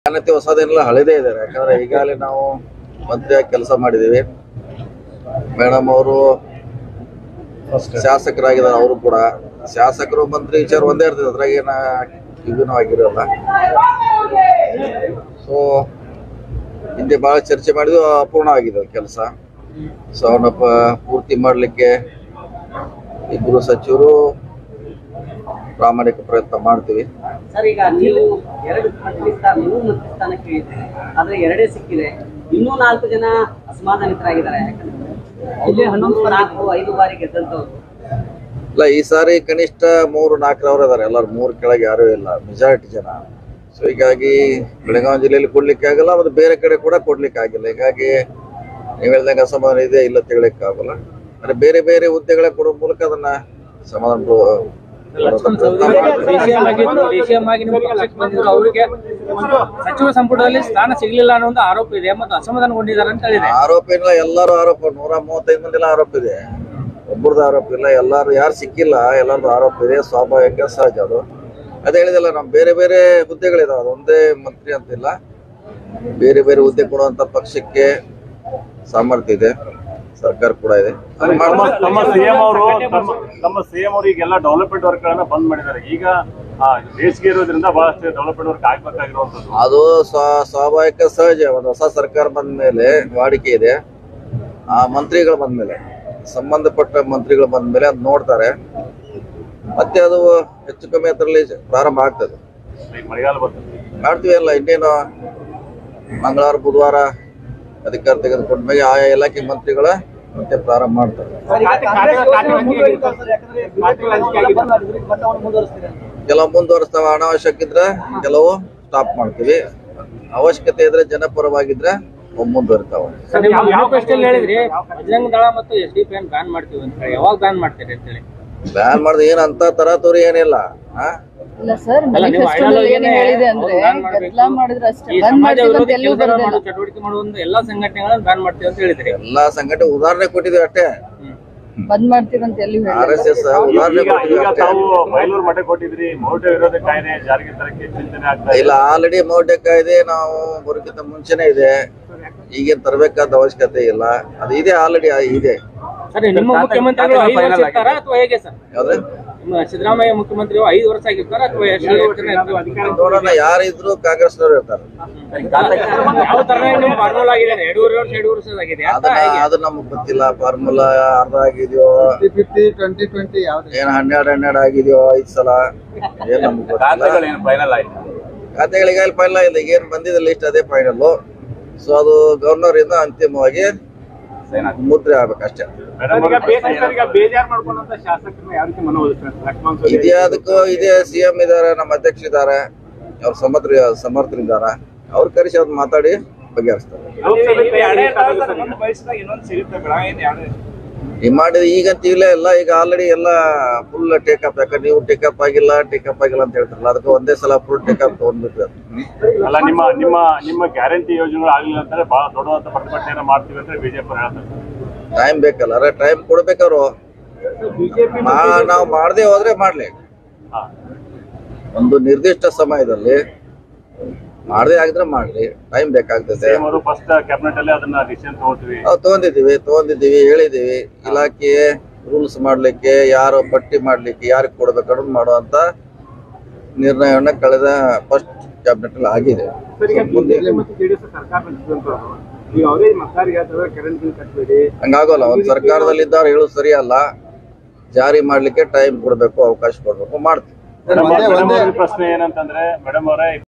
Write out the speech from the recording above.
ಮಾನ್ಯತೆ ಹೊಸದೇನಿಲ್ಲ ಹಳೆದೇ ಇದೆ ಯಾಕಂದ್ರೆ ಈಗಾಗಲೇ ನಾವು ಮಂತ್ರಿಯಾಗಿ ಕೆಲಸ ಮಾಡಿದೀವಿ ಮೇಡಮ್ ಅವರು ಶಾಸಕರಾಗಿದ್ದಾರೆ ಅವರು ಕೂಡ ಶಾಸಕರು ಮಂತ್ರಿ ವಿಚಾರ ಒಂದೇ ಇರ್ತದೆ ಅದ್ರಾಗ ಏನ ಇದನ್ನು ಆಗಿರಲ್ಲ ಸೊ ಹಿಂದೆ ಬಹಳ ಚರ್ಚೆ ಮಾಡಿದ್ವಿ ಅಪೂರ್ಣ ಆಗಿದೆ ಕೆಲಸ ಸೊ ಅವನ್ನ ಪ- ಪೂರ್ತಿ ಮಾಡಲಿಕ್ಕೆ ಇಬ್ಬರು ಸಚಿವರು ಪ್ರಾಮಾಣಿಕ ಪ್ರಯತ್ನ ಮಾಡ್ತೀವಿ ಸರ್ ಈಗ ನೀವು ಎರಡು ಮಂತ್ರಿ ಸ್ಥಾನ ಮೂರು ಮಂತ್ರಿ ಸ್ಥಾನಕ್ಕೆ ಇದ್ದೀರಿ. ಆದ್ರೆ ಎರಡೇ ಸಿಕ್ಕಿದೆ ಇನ್ನೂ ನಾಲ್ಕು ಜನ ಅಸಮಾಧಾನಿತರಾಗಿದ್ದಾರೆ ಯಾಕಂದ್ರೆ ಇಲ್ಲಿ ಹನ್ನೊಂದು ನಾಲ್ಕು ಐದು ಬಾರಿ ಗೆದ್ದಂತವ್ರು ಇಲ್ಲ ಈ ಸಾರಿ ಕನಿಷ್ಠ ಮೂರು ನಾಲ್ಕರವ್ರು ಇದಾರೆ ಎಲ್ಲರೂ ಮೂರು ಕೆಳಗೆ ಯಾರೂ ಇಲ್ಲ ಮೆಜಾರಿಟಿ ಜನ ಸೊ ಹೀಗಾಗಿ ಬೆಳಗಾವಿ ಜಿಲ್ಲೆಯಲ್ಲಿ ಕೊಡ್ಲಿಕ್ಕೆ ಆಗಲ್ಲ ಮತ್ತು ಬೇರೆ ಕಡೆ ಕೂಡ ಕೊಡ್ಲಿಕ್ಕೆ ಆಗಿಲ್ಲ ಹೀಗಾಗಿ ನೀವು ಹೇಳ್ದಂಗೆ ಅಸಮಾಧಾನ ಇದೆ ಇಲ್ಲ ತಿಳಲಿಕ್ಕೆ ಆಗಲ್ಲ ಅಂದ್ರೆ ಬೇರೆ ಬೇರೆ ಹುದ್ದೆಗಳ ಕೊಡೋ ಮೂಲಕ ಅದನ್ನ ಸಮಾಧಾನ ಡಿಸಿಎಂ ಆಗಿದ್ರು ಡಿಸಿಎಂ ಆಗಿ ನಿಮ್ಮ ಪಕ್ಷಕ್ಕೆ ಬಂದಿದ್ರು ಅವರಿಗೆ ಸಚಿವ ಸಂಪುಟದಲ್ಲಿ ಸ್ಥಾನ ಸಿಗ್ಲಿಲ್ಲ ಅನ್ನೋ ಒಂದು ಆರೋಪ ಇದೆ ಮತ್ತು ಅಸಮಾಧಾನಗೊಂಡಿದ್ದಾರೆ ಅಂತ ಹೇಳಿದೆ ಆರೋಪ ಇಲ್ಲ ಎಲ್ಲರೂ ಆರೋಪ ನೂರ ಮೂವತ್ತೈದು ಮಂದಿಲ ಆರೋಪ ಇದೆ ಒಬ್ಬರದ್ದು ಆರೋಪ ಇಲ್ಲ ಎಲ್ಲಾರು ಯಾರು ಸಿಕ್ಕಿಲ್ಲ ಎಲ್ಲರದ್ದು ಆರೋಪ ಇದೆ ಸ್ವಾಭಾವಿಕ ಸಹಜ ಅದು ಅದೇ ಹೇಳಿದಲ್ಲ ನಮ್ ಬೇರೆ ಬೇರೆ ಹುದ್ದೆಗಳಿದಾವೆ ಅದೊಂದೇ ಮಂತ್ರಿ ಅಂತಿಲ್ಲ ಬೇರೆ ಬೇರೆ ಹುದ್ದೆ ಕೊಡುವಂತ ಪಕ್ಷಕ್ಕೆ ಸಾಮರ್ಥ್ಯ ಇದೆ ಸರ್ಕಾರ ಕೂಡ ಇದೆ ಅದು ನಮ್ಮ ಮಾಡ್ಬೋದು. ನಮ್ಮ ಸಿಎಂ ಅವರು ನಮ್ಮ ನಮ್ಮ ಸಿಎಂ ಅವರು ಈಗೆಲ್ಲ ಡೆವಲಪ್ಮೆಂಟ್ ವರ್ಕ್ ಗಳನ್ನ ಬಂದ್ ಮಾಡಿದ್ದಾರೆ ಈಗ ಆ, ಬೇಸಿಗೆ ಇರೋದ್ರಿಂದ ಬಹಳಷ್ಟು ಡೆವಲಪ್ಮೆಂಟ್ ವರ್ಕ್ ಆಗ್ಬೇಕಾಗಿರುವಂತದ್ದು ಅದು ಸ್ವ- ಸ್ವಾಭಾವಿಕ ಸಹಜ ಒಂದು ಹೊಸ ಸರ್ಕಾರ ಬಂದ ಮೇಲೆ ವಾಡಿಕೆ ಇದೆ ಆ ಮಂತ್ರಿಗಳು ಬಂದ ಮೇಲೆ ಸಂಬಂಧಪಟ್ಟ ಮಂತ್ರಿಗಳು ಬಂದ ಮೇಲೆ ಅದ್ ನೋಡ್ತಾರೆ ಮತ್ತೆ ಅದು ಹೆಚ್ಚು ಕಮ್ಮಿ ಅದರಲ್ಲಿ ಪ್ರಾರಂಭ ಆಗ್ತದೆ ಈಗ ಮಳೆಗಾಲ ಬರ್ತದೆ ಮಾಡ್ತೀವಿ ಅಲ್ಲ ಇನ್ನೇನು ಮಂಗಳವಾರ ಬುಧವಾರ ಅಧಿಕಾರ ತೆಗೆದುಕೊಂಡ ಮೇಲೆ ಆಯಾ ಇಲಾಖೆ ಮಂತ್ರಿಗಳ ಮತ್ತೆ ಪ್ರಾರಂಭ ಮಾಡ್ತಾರೆ ಕೆಲವು ಮುಂದುವರಿಸ್ತಾವ ಅನಾವಶ್ಯಕ ಇದ್ರೆ ಕೆಲವು ಸ್ಟಾಪ್ ಮಾಡ್ತೀವಿ ಅವಶ್ಯಕತೆ ಇದ್ರೆ ಜನಪರವಾಗಿದ್ರೆ ಅವು ಮುಂದುವರಿತಾವ ಸರ್ ನಿಮ್ಮ manifesto ಅಲ್ಲಿ ಹೇಳಿದ್ರಿ ಬಜರಂಗ ದಳ ಮತ್ತು ಎಸ್ ಡಿ ಪಿ ಬ್ಯಾನ್ ಮಾಡ್ತೀವಿ ಅಂತ ಹೇಳಿ ಯಾವಾಗ ಬ್ಯಾನ್ ಮಾಡ್ತೀರಿ ಅಂತ ಹೇಳಿ ಬ್ಯಾನ್ ಮಾಡಿದ್ರೆ ಏನಂತ ತರಾತುರಿ ಏನಿಲ್ಲ ಆ? ಇಲ್ಲ ಸರ್ ಅಲ್ಲ, ನೀವು ಮ್ಯಾನಿಫೆಸ್ಟೋದಲ್ಲಿ ಏನ್ ideology ಹೇಳಿದೆ ನೇ ಅಂದ್ರೆ ಅವ್ರು ban ಮಾಡ್ಬೇಕು. ಗದ್ದಲ ಮಾಡಿದ್ರೆ ಅಷ್ಟೇ ಈ ಬಂದ್ ಸಮಾಜ ಮಾಡ್ತೀವಿ ವಿರೋಧಿ ಅಂತ ಎಲ್ಲೂ ಕೆಲಸ ಬರ್ದಿಲ್ಲ ಮಾಡೋ ಚಟುವಟಿಕೆ ಮಾಡುವಂತ ಎಲ್ಲಾ ಸಂಘಟನೆಗಳನ್ನ ಬ್ಯಾನ್ ಮಾಡ್ತೀವಿ ಅಂತ ಹೇಳಿದ್ರಿ ಎಲ್ಲಾ ಸಂಘಟನೆ ಉದಾಹರಣೆ ಕೊಟ್ಟಿದ್ದೀವಿ ಅಷ್ಟೇ ಬಂದ್ ಮಾಡ್ತೀವಿ ಅಂತ ಎಲ್ಲಿ ಆರ್ ಎಸ್ ಎಸ್ ಈಗ ಉದಾಹರಣೆ ಈಗ ಕೊಟ್ಟಿದ್ದೀವಿ ಅಷ್ಟೇ ತಾವು ಮೈಲೂರು ಮಠ ಕೊಟ್ಟಿದ್ರಿ ಮೌಢ್ಯ ವಿರೋಧ ಕಾಯ್ದೆ ಜಾರಿಗೆ ತರಕ್ಕೆ ಚಿಂತನೆ ಆಗ್ತಾ ಇಲ್ಲ ಇದೆ ಆಲ್ರೆಡಿ ಮೌಢ್ಯ ಕಾಯ್ದೆ ನಾವು ಬರೋಕ್ಕಿಂತ ಮುಂಚೆನೆ ಇದೆ ಈಗೇನ್ ತರಬೇಕಾದ ಅವಶ್ಯಕತೆ ಇಲ್ಲ ಅದು ಇದೆ ಆಲ್ರೆಡಿ ಇದೆ ಸರ್ ನಿಮ್ಮ ಮುಖ್ಯಮಂತ್ರಿಗಳು ಐದು ವರ್ಷ ಇರ್ತಾರ ಅಥವಾ ಹೇಗೆ ಸರ್ ಯಾವ್ದು ನಿಮ್ಮ ಸಿದ್ದರಾಮಯ್ಯ ಮುಖ್ಯಮಂತ್ರಿಗಳು ಐದು ವರ್ಷ ಆಗಿರ್ತಾರ ಅಥವಾ ಎಷ್ಟು ಎಷ್ಟು ಜನ ಇರ್ತಾರೆ? ನೋಡೋಣ ಯಾರಿದ್ರು ಕಾಂಗ್ರೆಸ್ನವರು ಇರ್ತಾರೆ ಯಾವ ತರ ನಿಮ್ಮ ಫಾರ್ಮುಲಾ ಆಗಿದೆ ಎರಡೂವರೆ ವರ್ಷ ಎರಡು ವರ್ಷದಾಗಿದೆ ಅದನ್ನ ಅದು ನಮಗ್ ಗೊತ್ತಿಲ್ಲ ಫಾರ್ಮುಲಾ ಅರ್ಧ ಆಗಿದೆಯೋ ಫಿಫ್ಟಿ ಟ್ವೆಂಟಿ ಟ್ವೆಂಟಿ ಯಾವ್ದು ಏನ್ ಹನ್ನೆರಡು ಹನ್ನೆರಡು ಆಗಿದೆಯೋ ಐದ್ ಸಲ ಏನ್ ನಮಗ್ ಗೊತ್ತಿಲ್ಲ ಫೈನಲ್ ಆಯ್ತು ಖಾತೆಗಳಿಗೆ ಫೈನಲ್ ಇಲ್ಲ ಈಗ ಏನ್ ಬಂದಿದೆ ಲಿಸ್ಟ್ ಅದೇ ಫೈನಲ್ ಸೊ ಅದು ಗವರ್ನರ್ ಇಂದ ಅಂತಿಮವಾಗಿ ಮುದ್ರೆ ಆಗ್ಬೇಕಷ್ಟೇ ಬೇಜಾರ್ ಮಾಡ್ಕೊಂಡಂತ ಶಾಸಕರನ್ನ ಯಾವ ರೀತಿ ಮನವೊಲಿಸ್ತಾರೆ ಲಕ್ಷ್ಮಣ್ ಇದೇ ಅದಕ್ಕೂ ಇದೇ ಸಿಎಂ ಇದಾರೆ ನಮ್ಮ ಅಧ್ಯಕ್ಷ ಇದಾರೆ ಅವ್ರ ಸಮರ್ಥ ಸಮರ್ಥರಿದ್ದಾರೆ ಅವ್ರ ಕರೆಸಿ ಅವ್ರು ಮಾತಾಡಿ ಬಗೆಹರಿಸ್ತಾರೆ ಈ ಮಾಡಿದ ಈಗಂತ ಇಲ್ಲ ಎಲ್ಲ ಈಗ ಆಲ್ರೆಡಿ ಎಲ್ಲ ಫುಲ್ ಟೇಕಪ್ ಯಾಕಂದ್ರೆ ನೀವು ಟೇಕಪ್ ಆಗಿಲ್ಲ ಟೇಕಪ್ ಆಗಿಲ್ಲ ಅಂತ ಹೇಳ್ತಾರಲ್ಲ ಅದಕ್ಕೆ ಒಂದೇ ಸಲ ಫುಲ್ ಟೇಕಪ್ ತಗೊಂಡ್ಬಿಟ್ರೆ ಅಲ್ಲ ನಿಮ್ಮ ನಿಮ್ಮ ನಿಮ್ಮ ಗ್ಯಾರಂಟಿ ಯೋಜನೆಗಳು ಆಗ್ಲಿಲ್ಲ ಅಂತಂದ್ರೆ ಬಹಳ ದೊಡ್ಡದಾದ ಪ್ರತಿಭಟನೆಯನ್ನ ಮಾಡ್ತೀವಿ ಅಂತ ಬಿಜೆಪಿ ಹೇಳ್ತಾರೆ ಟೈಮ್ ಬೇಕಲ್ಲ ಅರೆ ಟೈಮ್ ಕೊಡ್ಬೇಕವ್ರು ಮಾ- ನಾವು ಮಾಡದೆ ಹೋದ್ರೆ ಮಾಡ್ಲಿ ಹಾ. ಒಂದು ನಿರ್ದಿಷ್ಟ ಸಮಯದಲ್ಲಿ ಮಾಡದೆ ಆಗಿದ್ರೆ ಮಾಡ್ಲಿ ಟೈಮ್ ಬೇಕಾಗ್ತದೆ ಸಿಎಂ ಅವರು ಫಸ್ಟ್ ಕ್ಯಾಬಿನೆಟ್ ಅಲ್ಲಿ ಅದನ್ನ ಡಿಸಿಷನ್ ತಗೋತೀವಿ ನಾವು ತಗೊಂಡಿದ್ದೀವಿ ತಗೊಂಡಿದ್ದೀವಿ ಹೇಳಿದ್ದೀವಿ ಇಲಾಖೆ ರೂಲ್ಸ್ ಮಾಡ್ಲಿಕ್ಕೆ ಯಾರು ಪಟ್ಟಿ ಮಾಡ್ಲಿಕ್ಕೆ ಯಾರಿಗೆ ಕೊಡ್ಬೇಕು ಅನ್ನೋದು ಮಾಡುವಂತ ನಿರ್ಣಯವನ್ನ ಕಳೆದ ಫಸ್ಟ್ ಕ್ಯಾಬಿನೆಟ್ ಅಲ್ಲಿ ಆಗಿದೆ ಮುಂದೆ ಹಂಗಾಗೋಲ್ಲ ಒಂದು ಸರ್ಕಾರದಲ್ಲಿ ಇದ್ದವ್ರು ಹೇಳೋದು ಸರಿಯಲ್ಲ ಜಾರಿ ಮಾಡ್ಲಿಕ್ಕೆ ಟೈಮ್ ಕೊಡ್ಬೇಕು ಅವಕಾಶ ಕೊಡ್ಬೇಕು ಮಾಡ್ತೀವಿ ಮೇಡಮ್ ಒಂದೇ- ಒಂದೇ- ಪ್ರಶ್ನೆ ಏನಂತಂದ್ರೆ ಮೇಡಮ್ ಅವರೇ